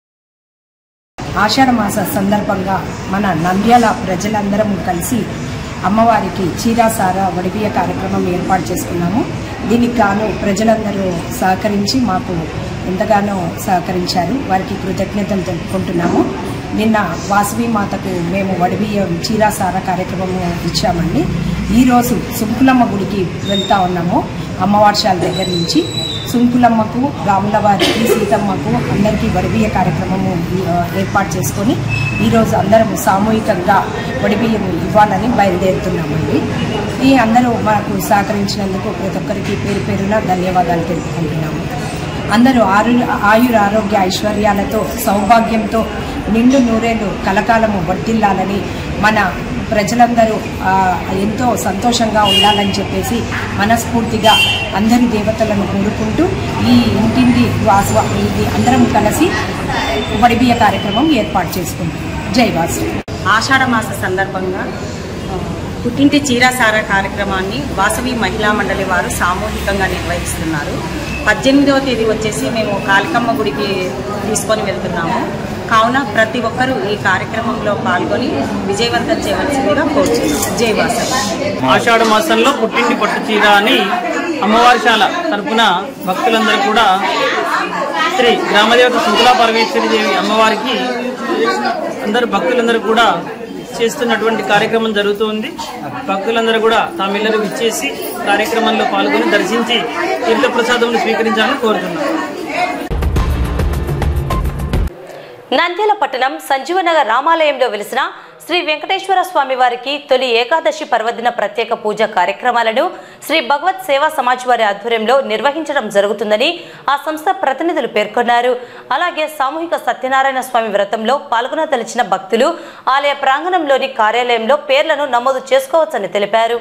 ఆషాఢ మాస సందర్భంగా మన నంద్యాల ప్రజలందరం కలిసి అమ్మవారికి చీరాసార వడిపియ కార్యక్రమం ఏర్పాటు చేసుకున్నాము దీనికి గాను ప్రజలందరూ సహకరించి మాకు ఎంతగానో సహకరించారు వారికి కృతజ్ఞతలు తెలుపుకుంటున్నాము నిన్న వాసవి మాతకు మేము వడిబియ్యం చీరాసార కార్యక్రమము ఇచ్చామండి ఈరోజు సుంకులమ్మ గుడికి వెళ్తా ఉన్నాము అమ్మవార్షాల దగ్గర నుంచి సుంకులమ్మకు రాములవారికి సీతమ్మకు అందరికీ వడిబియ్య కార్యక్రమము ఆ, ఏర్పాటు చేసుకొని ఈరోజు అందరం సామూహికంగా వడిబియ్యం ఇవ్వాలని బయలుదేరుతున్నామండి ఈ అందరూ మాకు సహకరించినందుకు ప్రతి ఒక్కరికి పేరు పేరున ధన్యవాదాలు తెలుపుకుంటున్నాము అందరూ ఆరు ఆయుర ఆరోగ్య ఐశ్వర్యాలతో సౌభాగ్యంతో నిండు నూరేళ్లు కలకాలము వర్ధిల్లాలని మన ప్రజలందరూ ఆ, ఎంతో సంతోషంగా ఉండాలని చెప్పేసి మనస్ఫూర్తిగా అందరి దేవతలను కోరుకుంటూ ఈ ఇంటింటి వాసు ఇది అందరం కలిసి వడిబియ్య కార్యక్రమం ఏర్పాటు చేసుకుంటాం జై వాసు ఆషాఢ మాస సందర్భంగా ఆ, పుట్టింటి చీరాసార కార్యక్రమాన్ని వాసవి మహిళా మండలి వారు సామూహికంగా నిర్వహిస్తున్నారు పద్దెనిమిదవ తేదీ వచ్చేసి మేము కాళికమ్మ గుడికి తీసుకొని వెళ్తున్నాము కావున ప్రతి ఒక్కరూ ఈ కార్యక్రమంలో పాల్గొని విజయవంతం చేయవలసిందిగా కోరుతున్నాం జై వాసవి ఆషాఢ మాసంలో పుట్టింటి పట్టు చీర అని అమ్మవారిశాల తరపున భక్తులందరూ కూడా శ్రీ గ్రామదేవత శృంఖలా పరమేశ్వరి దేవి అమ్మవారికి అందరు భక్తులందరూ కూడా చేస్తున్నటువంటి కార్యక్రమం జరుగుతుంది భక్తులందరూ కూడా తామిల్లరు విచ్చేసి కార్యక్రమంలో పాల్గొని దర్శించి తీర్థప్రసాదములు స్వీకరించాలని కోరుతున్నాం నంద్యాల పట్టణం సంజీవనగర్ రామాలయంలో వెలిసిన శ్రీ వెంకటేశ్వర స్వామి వారికి తొలి ఏకాదశి పర్వదిన ప్రత్యేక పూజ కార్యక్రమాలను శ్రీ భగవత్ సేవా సమాజ్ వారి ఆధ్వర్యంలో నిర్వహించడం జరుగుతుందని ఆ సంస్థ ప్రతినిధులు పేర్కొన్నారు అలాగే సామూహిక సత్యనారాయణ స్వామి వ్రతంలో పాల్గొనదలిచిన భక్తులు ఆలయ ప్రాంగణంలోని కార్యాలయంలో పేర్లను నమోదు చేసుకోవచ్చని తెలిపారు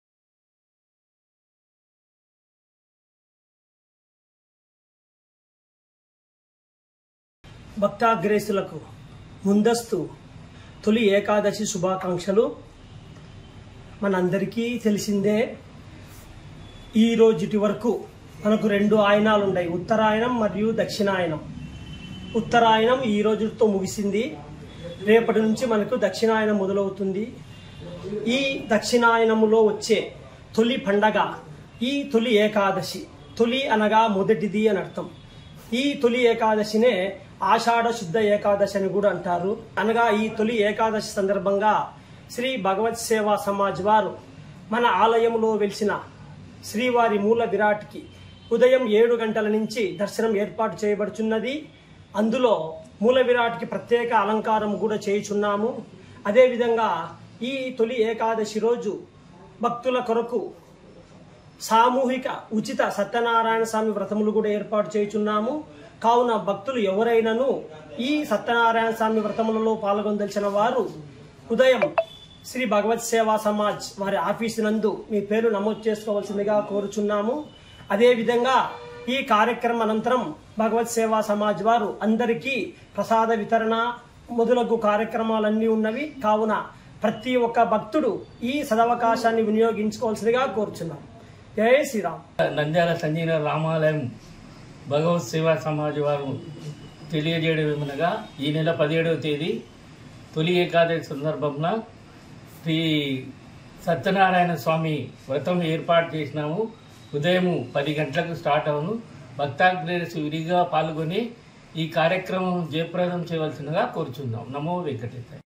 భక్తాగ్రేసులకు ముందస్తు తొలి ఏకాదశి శుభాకాంక్షలు మనందరికీ తెలిసిందే ఈ రోజుటి వరకు మనకు రెండు ఆయనాలు ఉన్నాయి ఉత్తరాయణం మరియు దక్షిణాయనం ఉత్తరాయణం ఈ రోజుతో ముగిసింది రేపటి నుంచి మనకు దక్షిణాయనం మొదలవుతుంది ఈ దక్షిణాయనములో వచ్చే తొలి పండగ ఈ తొలి ఏకాదశి తొలి అనగా మొదటిది అని అర్థం ఈ తొలి ఏకాదశినే ఆషాఢ శుద్ధ ఏకాదశి అని కూడా అంటారు అనగా ఈ తొలి ఏకాదశి సందర్భంగా శ్రీ భగవత్ సేవా సమాజ్ వారు మన ఆలయంలో వెలిసిన శ్రీవారి మూల విరాట్కి ఉదయం ఏడు గంటల నుంచి దర్శనం ఏర్పాటు చేయబడుచున్నది అందులో మూల విరాట్కి ప్రత్యేక అలంకారం కూడా చేయుచున్నాము అదేవిధంగా ఈ తొలి ఏకాదశి రోజు భక్తుల కొరకు సామూహిక ఉచిత సత్యనారాయణ స్వామి వ్రతములు కూడా ఏర్పాటు చేయుచున్నాము కావున భక్తులు ఎవరైనాను ఈ సత్యనారాయణ స్వామి వ్రతములలో పాల్గొనదలిచిన వారు ఉదయం శ్రీ భగవత్ సేవా సమాజ్ వారి ఆఫీసు నందు మీ పేరు నమోదు చేసుకోవాల్సిందిగా కోరుచున్నాము అదేవిధంగా ఈ కార్యక్రమం అనంతరం భగవత్ సేవా సమాజ్ వారు అందరికీ ప్రసాద వితరణ మొదలగు కార్యక్రమాలన్నీ ఉన్నవి కావున ప్రతి ఒక్క భక్తుడు ఈ సదవకాశాన్ని వినియోగించుకోవాల్సిందిగా కోరుచున్నాం జై శ్రీరామ్ నంద్యాల సంజీవ రామాలయం భగవత్ సేవా సమాజ్ వారు తెలియజేయడం ఏమనగా ఈ నెల పదిహేడవ తేదీ తొలి ఏకాదశి సందర్భంలో శ్రీ సత్యనారాయణ స్వామి వ్రతం ఏర్పాటు చేసినాము ఉదయం పది గంటలకు స్టార్ట్ అవును భక్తాగ్రేస్ విరిగా పాల్గొని ఈ కార్యక్రమం జయప్రదం చేయవలసిందిగా కోరుచున్నాం నమో వెంకటేశ్వర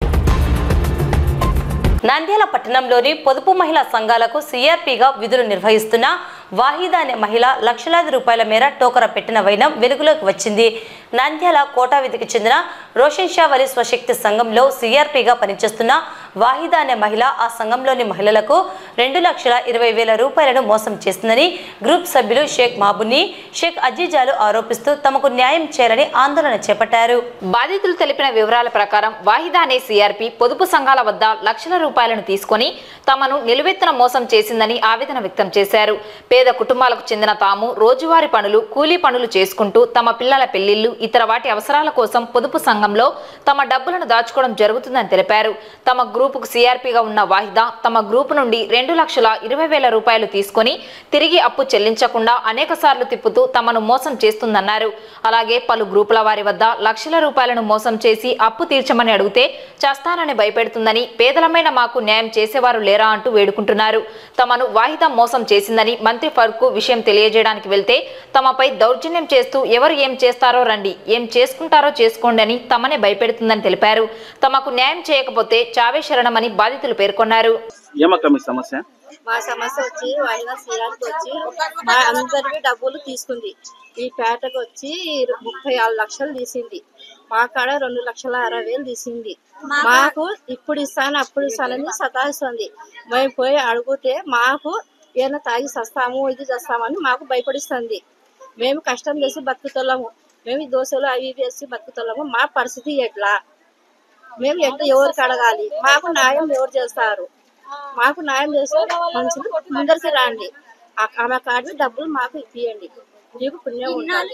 నంద్యాల పట్టణంలోని పొదుపు మహిళా సంఘాలకు సీఆర్పీగా విధులు నిర్వహిస్తున్న వాహిదా అనే మహిళ లక్షలాది రూపాయల మేర టోకర పెట్టిన వైనం వెలుగులోకి వచ్చింది నంద్యాల కోటావిధికి చెందిన రోషన్ షా వలి స్వశక్తి సంఘంలో సీఆర్పీగా పనిచేస్తున్న వాహిదా అనే మహిళ ఆ సంఘంలోని మహిళలకు రెండు లక్షల ఇరవై వేల రూపాయలను మోసం చేసిందని గ్రూప్ సభ్యులు షేక్ మాబుని షేక్ అజీజాలు ఆరోపిస్తూ తమకు న్యాయం చేయాలని ఆందోళన చేపట్టారు బాధితులు తెలిపిన వివరాల ప్రకారం వాహిదా అనే సీఆర్పీ పొదుపు సంఘాల వద్ద లక్షల రూపాయలను తీసుకొని తమను నిలువెత్తున మోసం చేసిందని ఆవేదన వ్యక్తం చేశారు పేద కుటుంబాలకు చెందిన తాము రోజువారీ పనులు కూలీ పనులు చేసుకుంటూ తమ పిల్లల పెళ్లిళ్లు ఇతర వాటి అవసరాల కోసం పొదుపు సంఘంలో తమ డబ్బులను దాచుకోవడం జరుగుతుందని తెలిపారు తమ గ్రూపుకు సీఆర్పీగా ఉన్న వాహిదా తమ గ్రూపు నుండి రెండు లక్షల ఇరవై వేల రూపాయలు తీసుకొని తిరిగి అప్పు చెల్లించకుండా అనేక సార్లు తిప్పుతూ తమను మోసం చేస్తుందన్నారు అలాగే పలు గ్రూపుల వారి వద్ద లక్షల రూపాయలను మోసం చేసి అప్పు తీర్చమని అడిగితే చేస్తానని భయపెడుతుందని పేదలమైన మాకు న్యాయం చేసేవారు లేరా అంటూ వేడుకుంటున్నారు తమను వాహిదా మోసం చేసిందని మంత్రి ఫరూక్ విషయం తెలియజేయడానికి వెళ్తే తమపై దౌర్జన్యం చేస్తూ ఎవరు ఏం చేస్తారో రండి ఏం చేసుకుంటారో చేసుకోండి అని తమనే భయపెడుతుందని తెలిపారు తమకు న్యాయం చేయకపోతే చావే శరణమని బాధితులు పేర్కొన్నారు ఏమక్క మీ సమస్య మా సమస్య వచ్చి వాయిదా సీఆర్కి వచ్చి మా అందరివి డబ్బులు తీసుకుంది ఈ పేటకు వచ్చి ముప్పై ఆరు లక్షలు తీసింది మా కాడ రెండు లక్షల అరవై వేలు తీసింది మాకు ఇప్పుడు ఇస్తాను అప్పుడు ఇస్తానని సతాయిస్తుంది మేము పోయి అడిగితే మాకు ఏమైనా తాగి సస్తాము ఇది చేస్తామని మాకు భయపడిస్తుంది మేము కష్టం చేసి బతుకుతున్నాము మేము ఈ దోశలు అవి ఇవి వేసి బతుకుతున్నాము మా పరిస్థితి ఎట్లా మేము ఎట్లా ఎవరికి అడగాలి మాకు న్యాయం ఎవరు చేస్తారు మాకు న్యాయం చేస్తే మంచిది ముందరికి రండి ఆ- ఆమె కార్డు డబ్బులు మాకు ఇప్పియండి మీకు పుణ్యం ఉండాలి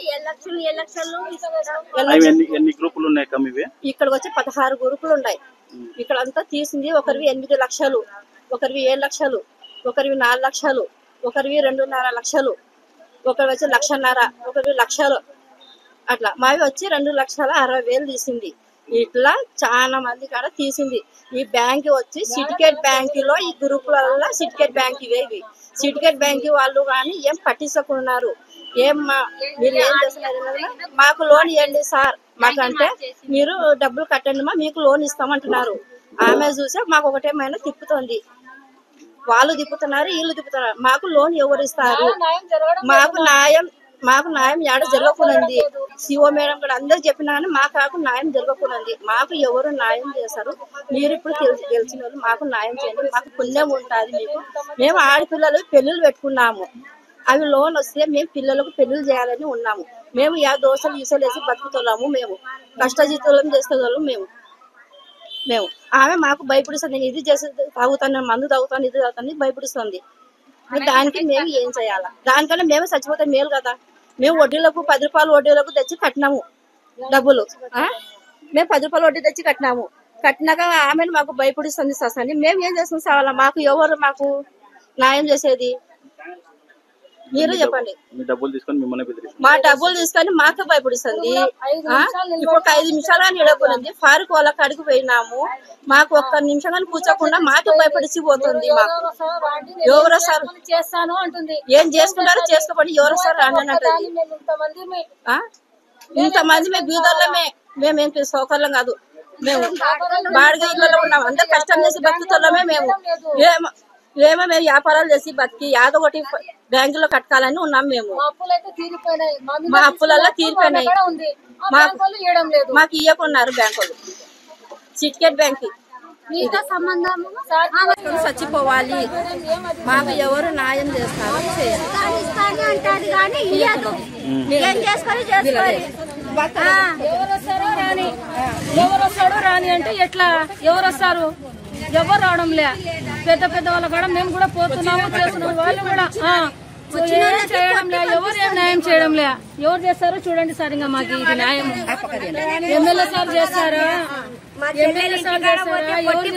అవి ఎన్ని ఎన్ని గ్రూపులు ఉన్నాయి అక్క మీవి ఇక్కడికి వచ్చి పదహారు గ్రూపులు ఉన్నాయి ఇక్కడ అంతా తీసింది ఒకరివి ఎనిమిది లక్షలు ఒకరివి ఏడు లక్షలు ఒకరివి నాలుగు లక్షలు ఒకరివి రెండున్నర లక్షలు ఒకరి వచ్చి లక్షన్నర ఒకరివి లక్షలు అట్లా మావి వచ్చి రెండు లక్షల అరవై వేలు తీసింది ఇట్లా చాలా మంది కాడ తీసింది ఈ బ్యాంక్ వచ్చి సిటికెట్ బ్యాంకులో ఈ గ్రూపులలో సిటికెట్ బ్యాంక్ ఇవేవి సిటికెట్ బ్యాంక్ వాళ్ళు కానీ ఏం పట్టించకున్నారు ఏం మా- మీరు ఏం చేస్తున్నారు కదా? మాకు లోన్ ఇవ్వండి సార్ మాకంటే మీరు డబ్బులు కట్టండి మా మీకు లోన్ ఇస్తామంటున్నారు ఆమె చూసే మాకు ఒకటేమైనా తిప్పుతుంది వాళ్ళు తిప్పుతున్నారు వీళ్ళు తిప్పుతున్నారు మాకు లోన్ ఎవరు ఇస్తారు మాకు న్యాయం మాకు న్యాయం ఏడ జరగకున్నది సిఓ మేడం కూడా అందరు చెప్పినా కానీ మా కాకు న్యాయం జరగకున్నది మాకు ఎవరు న్యాయం చేస్తారు మీరు ఇప్పుడు తెలిసి తెలిసిన వాళ్ళు మాకు న్యాయం చేయండి మాకు పుణ్యం ఉంటుంది మీకు మేము ఆడపిల్లలు పెళ్ళిళ్ళు పెట్టుకున్నాము అవి లోన్ వస్తే మేము పిల్లలకు పెళ్లిళ్ళు చేయాలని ఉన్నాము మేము యా దోశలు ఈసలు వేసి బతుకుతున్నాము మేము కష్టజీతులం చేస్తున్నాము మేము మేము ఆమె మాకు భయపడిస్తుంది నేను ఇది చేసి తాగుతాను మందు తాగుతాను ఇది తాగుతాను ఇది భయపడిస్తుంది మరి దానికి మేము ఏం చేయాలా దానికన్నా మేము చచ్చిపోతే మేలు కదా మేము వడ్డీలకు పది రూపాయలు వడ్డీలకు తెచ్చి కట్టినాము డబ్బులు ఆ? మేము పది రూపాయలు వడ్డీ తెచ్చి కట్టినాము కట్టినాక ఆమెను మాకు భయపడిస్తుంది ససని మేము ఏం చేస్తాం సావాలా మాకు ఎవరు మాకు న్యాయం చేసేది మీరు చెప్పండి మీ డబ్బులు తీసుకొని మిమ్మల్ని బెదిరిస్తారు మా డబ్బులు తీసుకొని మాకే భయపడిస్తుంది ఆ? ఇప్పుడు ఒక ఐదు నిమిషాలు కానీ ఇడకపోయింది ఫారూక్ వాళ్ళ కాడికి పోయినాము మాకు ఒక్క నిమిషం కానీ కూర్చోకుండా మాకే భయపడిసి పోతుంది మాకు ఎవరు వస్తారు చేస్తాను అంటుంది ఏం చేసుకుంటారో చేసుకోపడి ఎవరు వస్తారు రాండి అని అంటుంది ఆ? ఇంతమంది మేము బీదోళ్ళమే మేము ఏం సౌకర్యం కాదు మేము బాడిగ ఇళ్ళలో ఉన్నాం అందరు కష్టం చేసి బతుకుతున్నామే మేము ఏమో ఏమో మేము వ్యాపారాలు చేసి బతికి యాదో ఒకటి బ్యాంకులో కట్టాలని ఉన్నాం మేము మా అప్పులైతే తీరిపోయినాయి మా మీద మా అప్పులల్లో తీసుకున్న తీరిపోయినాయి కూడా ఉంది ఆ మా- బ్యాంకు వాళ్ళు ఇవ్వడం లేదు మాకు ఇవ్వకున్నారు బ్యాంకులు సిటికెట్ బ్యాంక్ మీతో సంబంధం చచ్చిపోవాలి మాకు ఎవరు న్యాయం చేస్తారు అంటాడు కానీ ఇయ్యదు ఏం చేసుకొని చేసుకోవాలి ఎవరు వస్తారో రాని ఎవరు వస్తాడో రాని అంటే ఎట్లా ఎవరు వస్తారు ఎవరు రావడం లే పెద్ద పెద్ద వాళ్ళ కూడా మేము కూడా పోతున్నాము చేస్తున్నాము వాళ్ళు కూడా ఆ, ఏం చేయడం లే ఎవరు ఏం న్యాయం చేయడం లే ఎవరు చేస్తారో చూడండి సార్ ఇంకా మాకు ఇది న్యాయం ఎమ్మెల్యే సార్ చేస్తారా ఎమ్మెల్యే సార్ చేస్తారా ఎవరు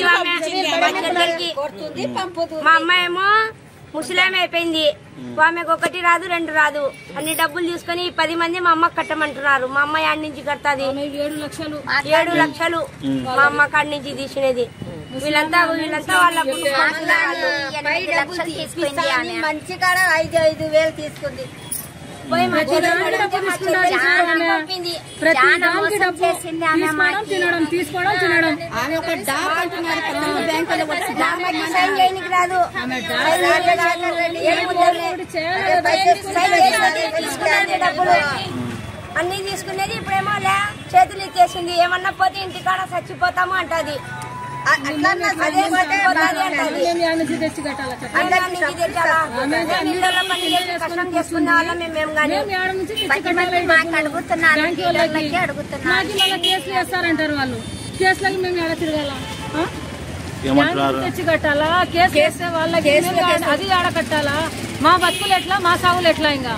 మా అమ్మ ఏమో ముసలామె అయిపోయింది ఆమెకు ఒకటి రాదు రెండు రాదు అన్ని డబ్బులు తీసుకొని పది మంది మా అమ్మకి కట్టమంటున్నారు మా అమ్మ యాడ్ నుంచి కడతాది ఏడు లక్షలు ఏడు లక్షలు మా అమ్మ కాడి నుంచి తీసినది వీళ్ళంతా వీళ్ళంతా వాళ్ళ కుటుంబస్తులే వాళ్ళు. ఎనిమిది లక్షలు తీసుకుంది ఆమె. మంచి కాడ ఐదు ఐదు వేలు తీసుకుంది పోయి మా ప్రతి చెల్లెలు దానికి డబ్బు మా తీసుకుంటారు చెల్లెలు ఆమె. పంపింది. ప్రతి చాలా దానికి మోసం డబ్బు చేసింది ఆమె తీసుకోవడం మాకి. తినడం తీసుకోవడం తినడం ఆమె ఒక డాక్ అంటున్నారు ప్రతి బ్యాంకులో కూడా ఆమెకి సైన్ చేయనీకి రాదు ఆమె సైన్ చేయనీకి రాదు. ఏడు ముద్దలే. సైన్ చేసేది తీసుకునేది డబ్బులు అన్ని తీసుకునేది ఇప్పుడేమో లే చేతులు ఇచ్చేసింది ఏమన్నా పోతే ఇంటికాడ చచ్చిపోతాము అంటది అ- అట్లా అదే చచ్చిపోతాది అంటది మేము యాడ్ నుంచి తెచ్చి కట్టాలి అట్లా. అందరి నుంచి తెచ్చాలా? మేము ఇళ్ళలో పని చేసి కష్టం చేసుకునే వాళ్ళం మేమేం గాని మేము యాడ్ నుంచి తెచ్చి పది మంది కట్టాలి మాకు అడుగుతున్నారు బ్యాంక్ డీలర్లకి వాళ్ళకి అడుగుతున్నారు మాకు మళ్ళీ కేసులు వేస్తారంటారు వాళ్ళు కేసులకి మేము ఎడ తిరగాల ఆ? ఏమంటున్నారు బ్యాంకు తెచ్చి కట్టాలా కేసు వేస్తే వాళ్ళకి మేము ఆడ- అది ఆడ కట్టాలా మా బతుకులు ఎట్లా మా సాగులు ఎట్లా ఇంకా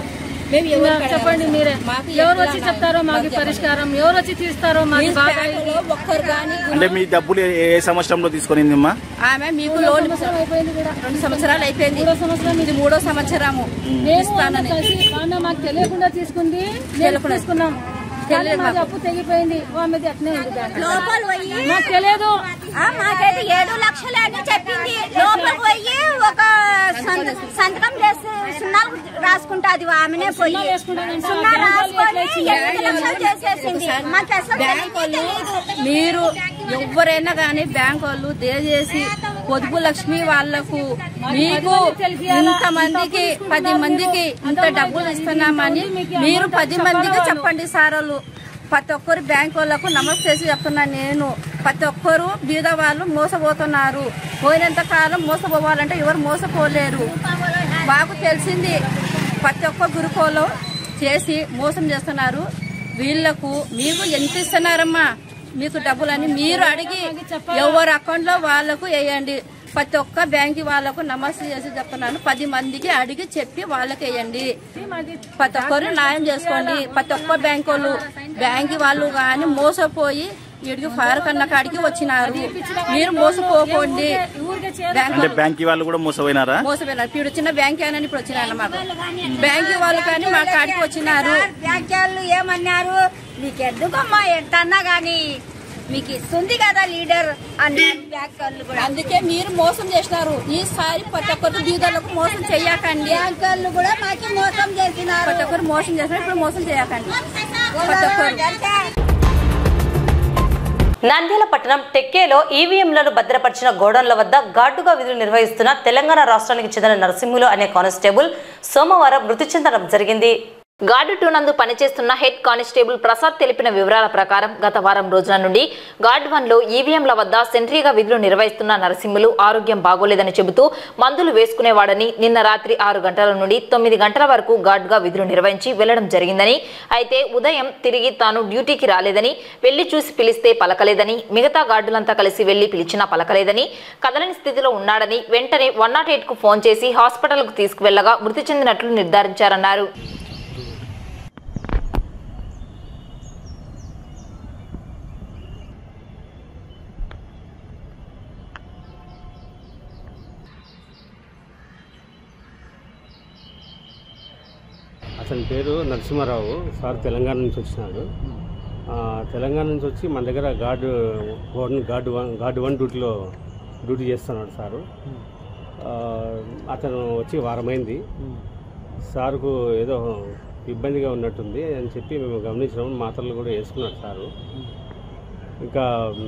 మేము ఎవరు ఇంకా చెప్పండి మీరే మాకు ఎవరు ఎట్లా వచ్చి చెప్తారో మాకు చెప్పండి. పరిష్కారం ఎవరు వచ్చి తీస్తారో మాకు మీ బాగా బ్యాంకులో ఒక్కరు కానీ అంటే మీ డబ్బులు ఏ ఏ సంవత్సరంలో తీసుకునిందమ్మా ఆమె మీకు లోన్ రెండు సంవత్సరాలు అయిపోయింది ఇది మూడో సంవత్సరము మేము ఇస్తానని కలిసి ఆమె మాకు తెలియకుండా తీసుకుంది మేము తెలియకుండా. తీసుకున్నాం కానీ తెలియదు మాకు మాకు. అప్పు తెగిపోయింది ఆమెది అట్నే ఉంది బ్యాంక్ లోపల పోయి మాకు తెలియదు ఆ, మాకైతే ఏడు లక్షలు అని చెప్పింది లోపలికి పోయి ఒక సంత- సంతకం చేసి సున్నాలు రాసుకుంటాది ఆమెనే పోయి సున్నా రాసుకొని ఎనిమిది లక్షలు చేసేసింది మాకు అసలు బ్యాంక్ వాళ్ళు తెలియదు. మీరు ఎవరైనా కానీ బ్యాంక్ వాళ్ళు దయచేసి పొదుపు లక్ష్మి వాళ్లకు మీకు ఇంత మందికి పది మందికి ఇంత డబ్బులు ఇస్తున్నామని మీరు పది మందికి చెప్పండి సార్ వాళ్ళు ప్రతి ఒక్కరు బ్యాంక్ వాళ్ళకు నమస్తే చేసి చెప్తున్నాను నేను ప్రతి ఒక్కరు బీద వాళ్ళు మోసపోతున్నారు పోయినంత కాలం మోసపోవాలంటే ఎవరు మోసపోలేరు మాకు తెలిసింది ప్రతి ఒక్క గురుకోలో చేసి మోసం చేస్తున్నారు వీళ్లకు మీకు ఎంత ఇస్తున్నారమ్మా మీకు డబ్బులని మీరు అడిగి ఎవరి అకౌంట్ లో వాళ్ళకు వేయండి ప్రతి ఒక్క బ్యాంక్ వాళ్ళకు నమస్తే చేసి చెప్తున్నాను పది మందికి అడిగి చెప్పి వాళ్ళకి వేయండి ప్రతి ఒక్కరు న్యాయం చేసుకోండి ప్రతి ఒక్క బ్యాంక్ వాళ్ళు బ్యాంక్ వాళ్ళు కానీ మోసపోయి వీడికి ఫైర్ కన్న కాడికి వచ్చినారు మీరు మోసపోకండి బ్యాంక్ అంటే బ్యాంక్ వాళ్ళు కూడా మోసపోయినారా మోసపోయినారు ఇప్పుడు చిన్న బ్యాంక్ అని ఇప్పుడు వచ్చినారు మాకు బ్యాంక్ వాళ్ళు కానీ మా కాడికి వచ్చినారు బ్యాంక్ వాళ్ళు ఏమన్నారు మీకు ఎందుకమ్మా ఎంతన్నా గాని మీకు ఇస్తుంది కదా లీడర్ అన్నారు బ్యాంక్ వాళ్ళు కూడా అందుకే మీరు మోసం చేసినారు ఈసారి ప్రతి ఒక్కరు బీదలకు మోసం చెయ్యకండి బ్యాంక్ వాళ్ళు కూడా మాకు మోసం చేసినారు ప్రతి ఒక్కరు మోసం చేసినారు ఇప్పుడు మోసం చేయకండి ప్రతి ఒక్కరు నంద్యాల పట్టణం టెక్కేలో ఈవీఎంలను భద్రపరిచిన గోడౌన్ల వద్ద ఘాటుగా విధులు నిర్వహిస్తున్న తెలంగాణ రాష్ట్రానికి చెందిన నరసింహులు అనే కానిస్టేబుల్ సోమవారం మృతి చెందడం జరిగింది గార్డు టూ నందు పనిచేస్తున్న హెడ్ కానిస్టేబుల్ ప్రసాద్ తెలిపిన వివరాల ప్రకారం గత వారం రోజుల నుండి గార్డ్ వన్ లో ఈవీఎంల వద్ద సెంట్రీగా విధులు నిర్వహిస్తున్న నరసింహులు ఆరోగ్యం బాగోలేదని చెబుతూ మందులు వేసుకునేవాడని నిన్న రాత్రి ఆరు గంటల నుండి తొమ్మిది గంటల వరకు గార్డ్ గా విధులు నిర్వహించి వెళ్లడం జరిగిందని అయితే ఉదయం తిరిగి తాను డ్యూటీకి రాలేదని వెళ్లి చూసి పిలిస్తే పలకలేదని మిగతా గార్డులంతా కలిసి వెళ్లి పిలిచినా పలకలేదని కదలని స్థితిలో ఉన్నాడని వెంటనే వన్ నాట్ ఎయిట్ కు ఫోన్ చేసి హాస్పిటల్కు తీసుకువెళ్లగా మృతి చెందినట్లు నిర్ధారించారన్నారు అతని పేరు నరసింహారావు సార్ తెలంగాణ నుంచి వచ్చినాడు ఆ, తెలంగాణ నుంచి వచ్చి మన దగ్గర guard one guard one guard one డ్యూటీలో డ్యూటీ చేస్తున్నాడు సారు ఆ, అతను వచ్చి వారమైంది సార్కు ఏదో ఇబ్బందిగా ఉన్నట్టుంది అని చెప్పి మేము గమనించినాము మాత్రలు కూడా వేసుకున్నాడు సారు ఇంకా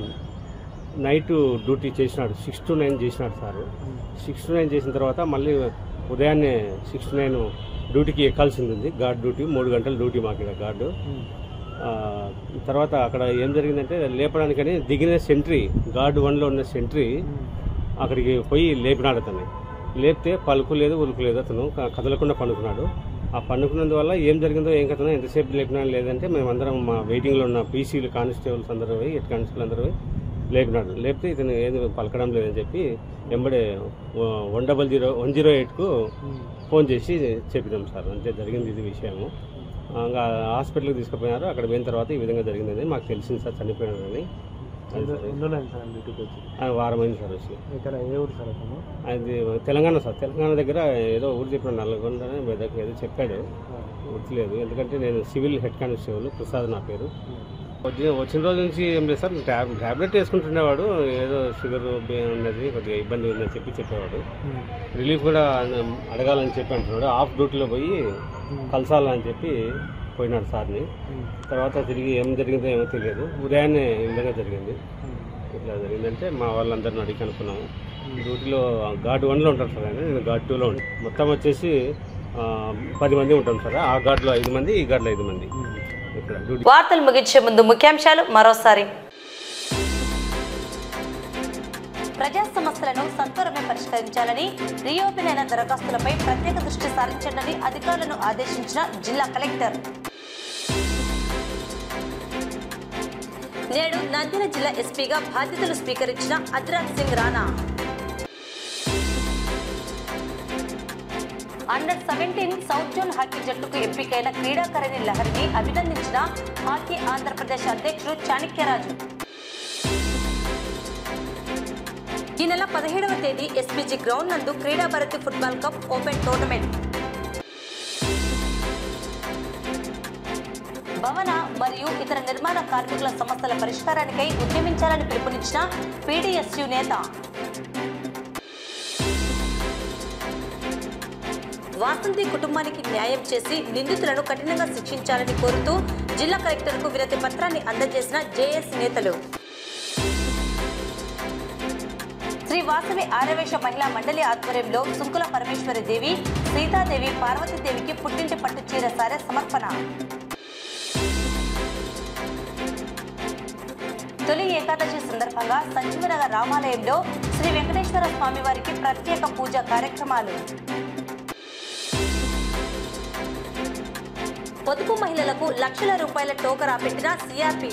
నైట్ డ్యూటీ చేసినాడు సిక్స్ టు నైన్ చేసినాడు సారు సిక్స్ టు నైన్ చేసిన తర్వాత మళ్ళీ ఉదయాన్నే సిక్స్ టు నైన్ డ్యూటీకి ఎక్కాల్సింది ఉంది గార్డ్ డ్యూటీ మూడు గంటల డ్యూటీ మాకు ఇక్కడ గార్డు ఆ, తర్వాత అక్కడ ఏం జరిగిందంటే లేపడానికని దిగిన సెంట్రీ గార్డు వన్లో ఉన్న సెంట్రీ అక్కడికి పోయి లేపినాడు అతన్ని లేపితే పలుకు లేదు ఉలుకు లేదు అతను క- కదలకుండా పండుకున్నాడు ఆ పండుకున్నందువల్ల ఏం జరిగిందో ఏం కథనో ఎంతసేపు లేపినాడు లేదంటే మేమందరం మా వెయిటింగ్లో ఉన్న పీసీలు కానిస్టేబుల్స్ అందరూ పోయి హెడ్ కానిస్టేబుల్ అందరూ పోయి లేపినాడు లేపితే ఇతను ఏది పలకడం లేదని చెప్పి ఎంబడే one double zero one zero ఎయిట్కు ఫోన్ చేసి చెప్పినాం సార్ అంతే జరిగింది ఇది విషయము ఆ, ఇంకా హాస్పిటల్కి తీసుకుపోయినారు అక్కడ పోయిన తర్వాత ఈ విధంగా జరిగిందని మాకు తెలిసింది సార్ చనిపోయినారని అది సార్. సార్ డ్యూటీకి వచ్చి ఆ, వారం అయింది సార్ వచ్చి ఇక్కడ ఏ ఊరు సార్ అతను అది తెలంగాణ సార్ తెలంగాణ దగ్గర ఏదో ఊరు చెప్పిన నల్లగొండ అని మీ దగ్గర ఏదో చెప్పాడు గుర్తులేదు ఎందుకంటే నేను సివిల్ హెడ్ కానిస్టేబుల్ ప్రసాద్ నా పేరు వచ్చిన వచ్చిన రోజు నుంచి ఏం లేదు సార్ ట్యాబ్ ట్యాబ్లెట్ వేసుకుంటుండేవాడు ఏదో షుగర్ ఉన్నది కొద్దిగా ఇబ్బంది ఉందని చెప్పి చెప్పేవాడు రిలీఫ్ కూడా అడగాలని చెప్పి అంటున్నాడు ఆఫ్ డ్యూటీలో పోయి కలసాలని చెప్పి పోయినాడు సార్ని తర్వాత తిరిగి ఏం జరిగిందో ఏమో తెలియదు ఉదయాన్నే ఈ విధంగా జరిగింది ఇట్లా జరిగిందంటే మా వాళ్ళందరిని అడిగి కనుక్కున్నాము డ్యూటీలో గార్డ్ వన్లో ఉంటారు సార్ ఆయన నేను గార్డ్ టూలో ఉంటాను మొత్తం వచ్చేసి ఆ, పది మంది ఉంటాం సార్ ఆ గార్డులో ఐదు మంది ఈ గార్డులో ఐదు మంది ఇక్కడ డ్యూటీ వార్తలు ముగించే ముందు ముఖ్యాంశాలు మరోసారి ప్రజా సమస్యలను సత్వరమే పరిష్కరించాలని రీఓపెన్ అయిన దరఖాస్తులపై ప్రత్యేక దృష్టి సారించండి అధికారులను ఆదేశించిన జిల్లా కలెక్టర్ నేడు నంద్యాల జిల్లా ఎస్పీగా బాధ్యతలు స్వీకరించిన Adhiraj Singh Rana under seventeen south zone hockey జట్టుకు ఎంపికైన క్రీడాకారిణి లహరిని అభినందించిన హాకీ ఆంధ్రప్రదేశ్ అధ్యక్షుడు చాణక్యరాజు ఈ నెల పదిహేడవ తేదీ ఎస్పీజీ గ్రౌండ్ నందు Kreeda Bharati football cup open tournament భవన మరియు ఇతర నిర్మాణ కార్మికుల సమస్యల పరిష్కారానికై ఉద్యమించాలని పిలుపునిచ్చిన పీడీఎస్యు నేత వాసంతి కుటుంబానికి న్యాయం చేసి నిందితులను కఠినంగా శిక్షించాలని కోరుతూ జిల్లా కలెక్టర్కు వినతి పత్రాన్ని అందజేసిన జేఎస్ నేతలు శ్రీ వాసవి ఆరవేశ మహిళా మండలి ఆధ్వర్యంలో సుంకుల పరమేశ్వరి దేవి సీతాదేవి పార్వతీదేవికి పుట్టింటి పట్టు చీర సారె సమర్పణ తొలి ఏకాదశి సందర్భంగా సంజీవనగర్ రామాలయంలో శ్రీ వెంకటేశ్వర స్వామి వారికి ప్రత్యేక పూజా కార్యక్రమాలు పొదుపు మహిళలకు లక్షల రూపాయల టోకరా పెట్టిన సిఆర్పి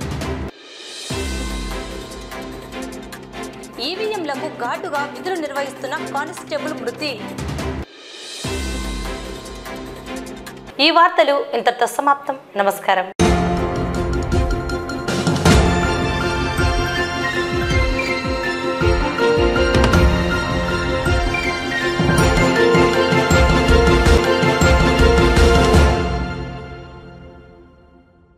ఈవీఎంలకు ఘాటుగా విధులు నిర్వహిస్తున్న కానిస్టేబుల్ మృతి ఈ వార్తలు ఇంతటితో సమాప్తం నమస్కారం